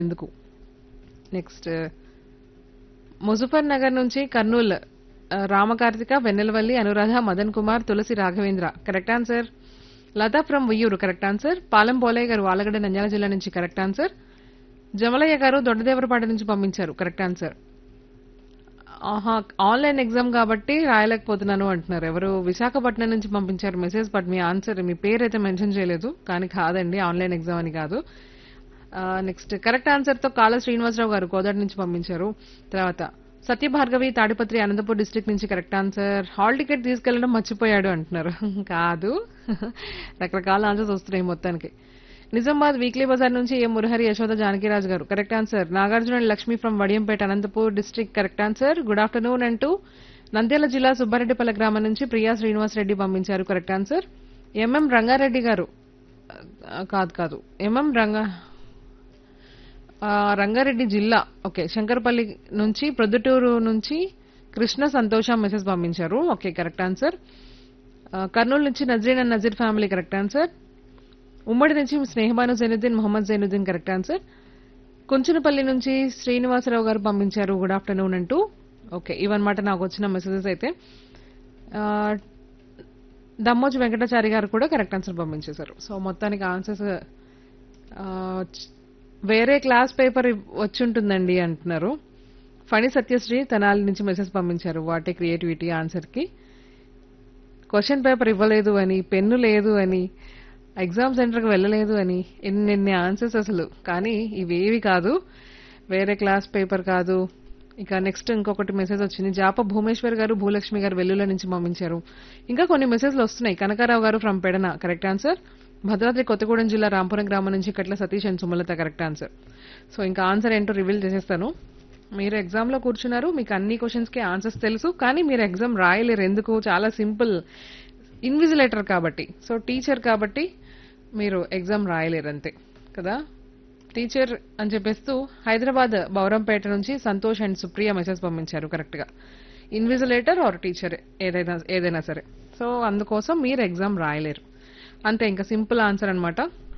ఎందుకు నెక్స్ట్ ముజఫర్ నగర్ నుంచి కర్నూల్ ఆ, Ramakarthika Vennelavalli Anuradha Madan Kumar Tulasi Raghavendra correct answer Latha from Uyyuru correct answer Palem Polaiah గారు ఆలగడ్డ నంద్యాల జిల్లా నుంచి కరెక్ట్ ఆన్సర్ జమలయ్య గారు దొడ్డదేవరపాట నుంచి పంపించారు కరెక్ట్ ఆన్సర్ ఆహా ఆన్లైన్ ఎగ్జామ్ కాబట్టి రాయలేకపోతున్నాను అంటున్నారు ఎవరు విశాఖపట్నం నుంచి పంపించారు మెసేజ్ బట్ మీ ఆన్సర్ మీ పేరు అయితే మెన్షన్ చేయలేదు కానీ కాదండి ఆన్లైన్ ఎగ్జామ్ అని కాదు నెక్స్ట్ కరెక్ట్ ఆన్సర్ తో కాళ శ్రీనివాసరావు గారు కోదాటి నుంచి పంపించారు తర్వాత సత్యభార్గవి తాడిపత్రి అనంతపూర్ డిస్ట్రిక్ట్ నుంచి కరెక్ట్ ఆన్సర్ హాల్ టికెట్ తీసుకెళ్లడం మర్చిపోయాడు అంటున్నారు కాదు రకరకాల ఆన్సర్స్ వస్తున్నాయి మొత్తానికి నిజామాబాద్ వీక్లీ బజార్ నుంచి ఏ మురహరి యశోద జానకిరాజ్ గారు correct answer Nagarjuna and Lakshmi from Vadiyampeta Anantapur district correct answer good afternoon అంటూ నంద్యాల జిల్లా సుబ్బారెడ్డిపల్లి గ్రామం నుంచి ప్రియా శ్రీనివాస్ రెడ్డి పంపించారు కరెక్ట్ ఆన్సర్ ఎంఎం రంగారెడ్డి గారు ఆ, కాదు కాదు ఎంఎం రంగా ఆ, రంగారెడ్డి జిల్లా ఓకే శంకరపల్లి నుంచి ప్రొద్దుటూరు నుంచి కృష్ణ సంతోష మెసేజ్ పంపించారు ఓకే కరెక్ట్ ఆన్సర్ ఆ, కర్నూలు నుంచి Nazreen and Nazir family correct answer ఉమ్మడి నుంచి స్నేహబాను జైనుద్దీన్ మొహమ్మద్ జైనుద్దీన్ కరెక్ట్ ఆన్సర్ కుంచునపల్లి నుంచి శ్రీనివాసరావు గారు పంపించారు గుడ్ ఆఫ్టర్నూన్ అంటూ ఓకే ఇవన్నమాట నాకు వచ్చిన మెసేజెస్ అయితే ఆ, దమ్మోజు వెంకటాచారి గారు కూడా కరెక్ట్ ఆన్సర్ పంపించేశారు సో మొత్తానికి ఆన్సర్స్ వేరే క్లాస్ పేపర్ వచ్చి ఉంటుందండి అంటున్నారు ఫణి సత్యశ్రీ తెనాలి నుంచి మెసేజ్ పంపించారు వాటి క్రియేటివిటీ ఆన్సర్ కి క్వశ్చన్ పేపర్ ఇవ్వలేదు అని పెన్ను లేదు అని ఎగ్జామ్ సెంటర్కి వెళ్ళలేదు అని ఎన్నెన్ని ఆన్సర్స్ అసలు కానీ ఇవేవి కాదు వేరే క్లాస్ పేపర్ కాదు ఇక నెక్స్ట్ ఇంకొకటి మెసేజ్ వచ్చింది జాప భూమేశ్వర్ గారు భూలక్ష్మి గారు వెల్లుల నుంచి పంపించారు ఇంకా కొన్ని మెసేజ్లు వస్తున్నాయి కనకారావు గారు from Pedana correct answer Bhadradri Kothagudem జిల్లా రాంపురం గ్రామం నుంచి Katla Satish and Sumalatha correct answer so ఇంకా ఆన్సర్ ఏంటో రివీల్ చేసేస్తాను మీరు ఎగ్జామ్ లో కూర్చున్నారు మీకు అన్ని క్వశ్చన్స్ కి ఆన్సర్స్ తెలుసు కానీ మీరు ఎగ్జామ్ రాయలేరు ఎందుకు చాలా సింపుల్ ఇన్విజిలేటర్ కాబట్టి సో టీచర్ కాబట్టి మీరు ఎగ్జామ్ రాయలేరు అంతే కదా టీచర్ అని చెప్పేస్తూ హైదరాబాద్ బౌరంపేట నుంచి సంతోష్ అండ్ సుప్రియ మెసేజ్ పంపించారు కరెక్ట్ గా ఇన్విజిలేటర్ ఆర్ టీచర్ ఏదైనా ఏదైనా సరే సో అందుకోసం మీరు ఎగ్జామ్ రాయలేరు అంతే ఇంకా సింపుల్ ఆన్సర్ అన్నమాట